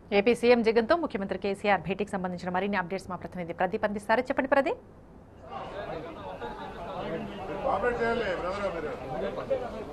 AP CM జగన్తో ముఖ్యమంత్రి కేసీఆర్ భేటీకి సంబంధించిన మరిన్ని అప్డేట్స్ మా ప్రతినిధి ప్రదీప్ అందిస్తారు చెప్పండి ప్రదీప్ కాపరేట్ చేయాలి బ్రదర్ మీరు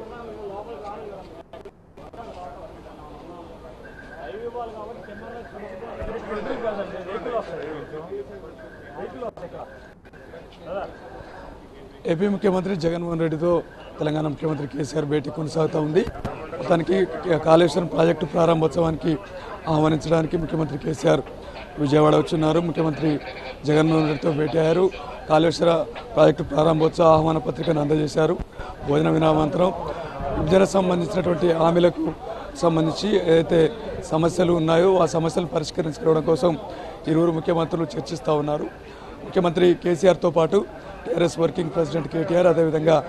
ఏపీ ముఖ్యమంత్రి జగన్మోహన్ రెడ్డితో తెలంగాణ ముఖ్యమంత్రి కేసీఆర్ భేటీ కొనసాగుతూ ఉంది మొత్తానికి కాళేశ్వరం ప్రాజెక్టు ప్రారంభోత్సవానికి ఆహ్వానించడానికి ముఖ్యమంత్రి కేసీఆర్ విజయవాడ వచ్చున్నారు ముఖ్యమంత్రి జగన్మోహన్ రెడ్డితో భేటీ అయ్యారు కాళేశ్వర ప్రాజెక్టు ప్రారంభోత్సవ ఆహ్వాన పత్రికను అందజేశారు భోజన విరామాంతరం విభజన సంబంధించినటువంటి హామీలకు సంబంధించి ఏదైతే సమస్యలు ఉన్నాయో ఆ సమస్యలు పరిష్కరించుకోవడం కోసం ఇరువురు ముఖ్యమంత్రులు చర్చిస్తూ ఉన్నారు ముఖ్యమంత్రి కేసీఆర్తో పాటు టీఆర్ఎస్ వర్కింగ్ ప్రెసిడెంట్ కేటీఆర్ అదేవిధంగా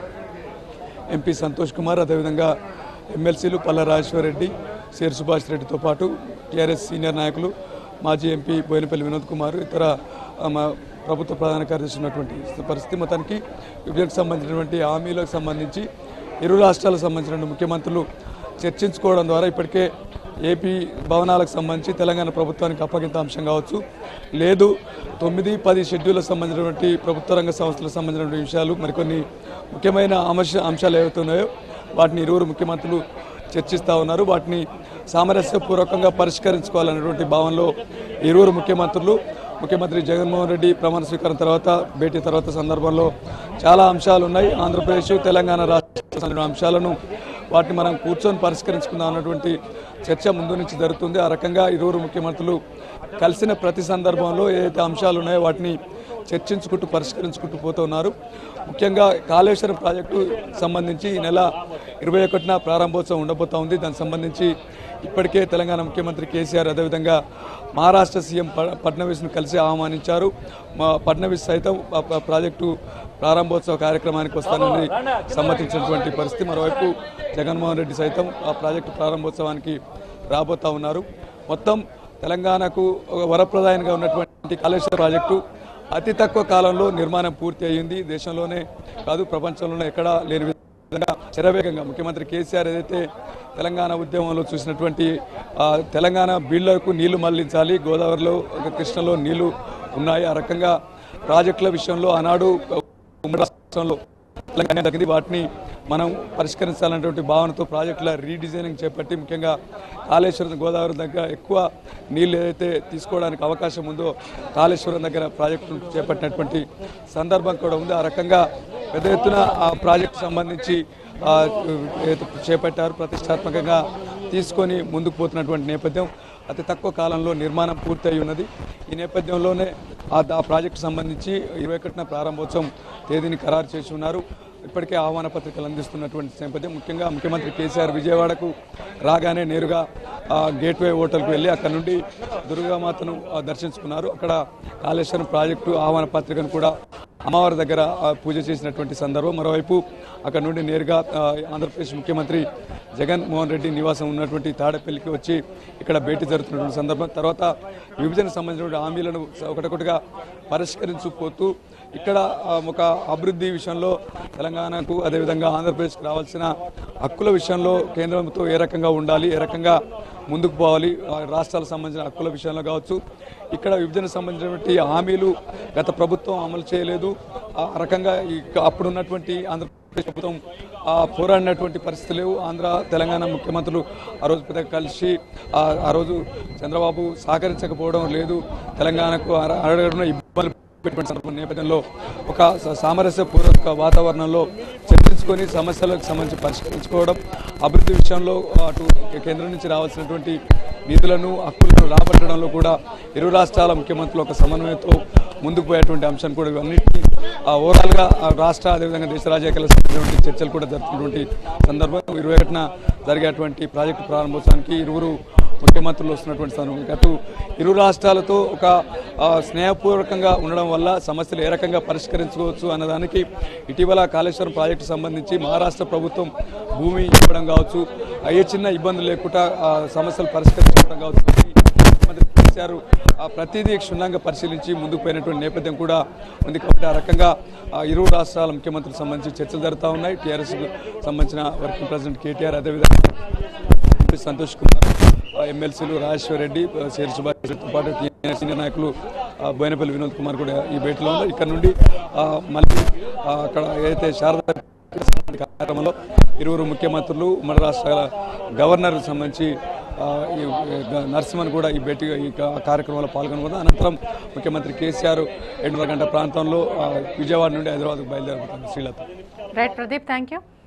ఎంపీ సంతోష్ కుమార్ అదేవిధంగా ఎమ్మెల్సీలు పల్ల రాజేశ్వర్ రెడ్డి సిఆర్ సుభాష్ రెడ్డితో పాటు టీఆర్ఎస్ సీనియర్ నాయకులు మాజీ ఎంపీ బోయినపల్లి వినోద్ కుమార్ ఇతర ఆ, మా ప్రభుత్వ ప్రధాన కార్యదర్శి ఉన్నటువంటి పరిస్థితి మొత్తానికి విభజనకు సంబంధించినటువంటి హామీలకు సంబంధించి ఇరు రాష్ట్రాలకు సంబంధించిన ముఖ్యమంత్రులు చర్చించుకోవడం ద్వారా ఇప్పటికే ఏపీ భవనాలకు సంబంధించి తెలంగాణ ప్రభుత్వానికి అప్పగింత అంశం కావచ్చు లేదు తొమ్మిది పది షెడ్యూల్కి సంబంధించినటువంటి ప్రభుత్వ రంగ సంస్థలకు సంబంధించినటువంటి విషయాలు మరికొన్ని ముఖ్యమైన అంశ అంశాలు ఏవైతే ఉన్నాయో వాటిని ఇరువురు ముఖ్యమంత్రులు చర్చిస్తూ ఉన్నారు వాటిని సామరస్యపూర్వకంగా పరిష్కరించుకోవాలనేటువంటి భావనలో ఇరువురు ముఖ్యమంత్రులు ముఖ్యమంత్రి జగన్మోహన్ రెడ్డి ప్రమాణ స్వీకారం తర్వాత భేటీ తర్వాత సందర్భంలో చాలా అంశాలు ఉన్నాయి ఆంధ్రప్రదేశ్ తెలంగాణ రాష్ట్ర సంబంధించిన అంశాలను వాటిని మనం కూర్చొని పరిష్కరించుకుందాం అన్నటువంటి చర్చ ముందు నుంచి జరుగుతుంది ఆ రకంగా ఇరువురు ముఖ్యమంత్రులు కలిసిన ప్రతి సందర్భంలో ఏదైతే అంశాలు ఉన్నాయో వాటిని చర్చించుకుంటూ పరిష్కరించుకుంటూ పోతున్నారు ముఖ్యంగా కాళేశ్వరం ప్రాజెక్టు సంబంధించి ఈ నెల ఇరవై ఒకటిన ప్రారంభోత్సవం ఉండబోతా ఉంది దానికి సంబంధించి ఇప్పటికే తెలంగాణ ముఖ్యమంత్రి కేసీఆర్ అదేవిధంగా మహారాష్ట్ర సీఎం ప- ఫడ్నవీస్ను కలిసి ఆహ్వానించారు మా ఫడ్నవీస్ సైతం ఆ ప్ర- ప్రాజెక్టు ప్రారంభోత్సవ కార్యక్రమానికి వస్తానని సమ్మతించినటువంటి పరిస్థితి మరోవైపు జగన్మోహన్ రెడ్డి సైతం ఆ ప్రాజెక్టు ప్రారంభోత్సవానికి రాబోతా ఉన్నారు మొత్తం తెలంగాణకు ఒక వరప్రదాయంగా ఉన్నటువంటి కాళేశ్వర ప్రాజెక్టు అతి తక్కువ కాలంలో నిర్మాణం పూర్తి అయ్యింది దేశంలోనే కాదు ప్రపంచంలోనే ఎక్కడా లేని విధంగా శరవేగంగా ముఖ్యమంత్రి కేసీఆర్ ఏదైతే తెలంగాణ ఉద్యమంలో చూసినటువంటి ఆ, తెలంగాణ బీళ్లకు నీళ్లు మళ్లించాలి గోదావరిలో ఒక కృష్ణలో నీళ్లు ఉన్నాయి ఆ రకంగా ప్రాజెక్టుల విషయంలో ఆనాడు ఉమ్మడి రాష్ట్రంలో తెలంగాణ తగ్గింది వాటిని మనం పరిష్కరించాలనేటువంటి భావనతో ప్రాజెక్టుల రీడిజైనింగ్ చేపట్టి ముఖ్యంగా కాళేశ్వరం గోదావరి దగ్గర ఎక్కువ నీళ్ళు ఏదైతే తీసుకోవడానికి అవకాశం ఉందో కాళేశ్వరం దగ్గర ప్రాజెక్టును చేపట్టినటువంటి సందర్భం కూడా ఉంది ఆ రకంగా పెద్ద ఎత్తున ఆ ప్రాజెక్టు సంబంధించి ఆ, ఏదైతే చేపట్టారు ప్రతిష్టాత్మకంగా తీసుకొని ముందుకు పోతున్నటువంటి నేపథ్యం అతి తక్కువ కాలంలో నిర్మాణం పూర్తయి ఉన్నది ఈ నేపథ్యంలోనే ఆ ఆ ప్రాజెక్టు సంబంధించి ఇరవై ఒకటిన ప్రారంభోత్సవం తేదీని ఖరారు చేసి ఉన్నారు ఇప్పటికే ఆహ్వాన పత్రికలు అందిస్తున్నటువంటి నేపథ్యం ముఖ్యంగా ముఖ్యమంత్రి కేసీఆర్ విజయవాడకు రాగానే నేరుగా ఆ, గేట్వే హోటల్కి వెళ్ళి అక్కడ నుండి దుర్గామాతను ఆ, దర్శించుకున్నారు అక్కడ కాళేశ్వరం ప్రాజెక్టు ఆహ్వాన పత్రికను కూడా అమ్మవారి దగ్గర ఆ, పూజ చేసినటువంటి సందర్భం మరోవైపు అక్కడ నుండి నేరుగా ఆ, ఆంధ్రప్రదేశ్ ముఖ్యమంత్రి జగన్ మోహన్ రెడ్డి నివాసం ఉన్నటువంటి తాడేపల్లికి వచ్చి ఇక్కడ భేటీ జరుగుతున్నటువంటి సందర్భం తర్వాత విభజన సంబంధించిన హామీలను ఒకటొకటిగా పరిష్కరించుకుపోతూ ఇక్కడ ఆ, ఒక అభివృద్ధి విషయంలో తెలంగాణకు అదేవిధంగా ఆంధ్రప్రదేశ్కి రావాల్సిన హక్కుల విషయంలో కేంద్రంతో ఏ రకంగా ఉండాలి ఏ రకంగా ముందుకు పోవాలి ఆ, రాష్ట్రాలకు సంబంధించిన హక్కుల విషయంలో కావచ్చు ఇక్కడ విభజన సంబంధించినటువంటి హామీలు గత ప్రభుత్వం అమలు చేయలేదు ఆ రకంగా ఈ అప్పుడున్నటువంటి ఆంధ్రప్రదేశ్ ప్రభుత్వం ఆ, పోరాడినటువంటి పరిస్థితి లేవు ఆంధ్ర తెలంగాణ ముఖ్యమంత్రులు ఆ రోజు పెద్ద కలిసి ఆ ఆ రోజు చంద్రబాబు సహకరించకపోవడం లేదు తెలంగాణకు అర- అడగడుగున ఇబ్బందులు పెట్టినటువంటి సందర్భం నేపథ్యంలో ఒక స- సామరస్యపూర్వక వాతావరణంలో చర్చించుకొని సమస్యలకు సంబంధించి పరిష్కరించుకోవడం అభివృద్ధి విషయంలో అటు కేంద్రం నుంచి రావాల్సినటువంటి నిధులను హక్కులను రాబట్టడంలో కూడా ఇరు రాష్ట్రాల ముఖ్యమంత్రులు ఒక సమన్వయంతో ముందుకు పోయేటువంటి అంశాన్ని కూడా ఇవన్నిటికీ ఆ, ఓవరాల్గా ఆ రాష్ట్ర అదేవిధంగా దేశ రాజకీయాలకు సంబంధించినటువంటి చర్చలు కూడా జరుగుతున్నటువంటి సందర్భం ఇరవై ఒకటిన జరిగేటువంటి ప్రాజెక్టు ప్రారంభోత్సవానికి ఇరువురు ముఖ్యమంత్రులు వస్తున్నటువంటి సందర్భం అటు ఇరు రాష్ట్రాలతో ఒక ఆ, స్నేహపూర్వకంగా ఉండడం వల్ల సమస్యలు ఏ రకంగా పరిష్కరించుకోవచ్చు అన్నదానికి ఇటీవల కాళేశ్వరం ప్రాజెక్టు సంబంధించి మహారాష్ట్ర ప్రభుత్వం భూమి ఇవ్వడం కావచ్చు ఏ చిన్న ఇబ్బందులు లేకుండా ఆ సమస్యలు పరిష్కరించుకోవడం కావచ్చు ముఖ్యమంత్రి కేసీఆర్ ఆ ప్రతిదీ క్షుణ్ణంగా పరిశీలించి ముందుకు పోయినటువంటి నేపథ్యం కూడా ఉంది కాబట్టి ఆ రకంగా ఆ ఇరు రాష్ట్రాల ముఖ్యమంత్రులకు సంబంధించి చర్చలు జరుగుతూ ఉన్నాయి టీఆర్ఎస్ సంబంధించిన వర్కింగ్ ప్రెసిడెంట్ కేటీఆర్ అదేవిధంగా ఎంపీ సంతోష్ కుమార్ ఆ, ఎమ్మెల్సీలు రాజేశ్వర్ రెడ్డి ఆ, శేరి సుభాష్తో పాటు టీఆర్ఎస్ సీనియర్ నాయకులు ఆ, బోయినపల్లి వినోద్ కుమార్ కూడా ఈ భేటీలో ఉన్నారు ఇక్కడ నుండి ఆ, మళ్ళీ ఆ, అక్కడ ఏదైతే శారదా కార్యక్రమంలో ఇరువురు ముఖ్యమంత్రులు మన రాష్ట్రాల గవర్నర్కు సంబంధించి ఆ, ఈ గ- నరసింహన్ కూడా ఈ భేటీ ఈ కా- కార్యక్రమంలో పాల్గొనుకున్నారు అనంతరం ముఖ్యమంత్రి కేసీఆర్ ఎనిమిది గంట ప్రాంతంలో ఆ, విజయవాడ నుండి హైదరాబాద్కు బయలుదేరుతారు Srilatha right Pradeep thank you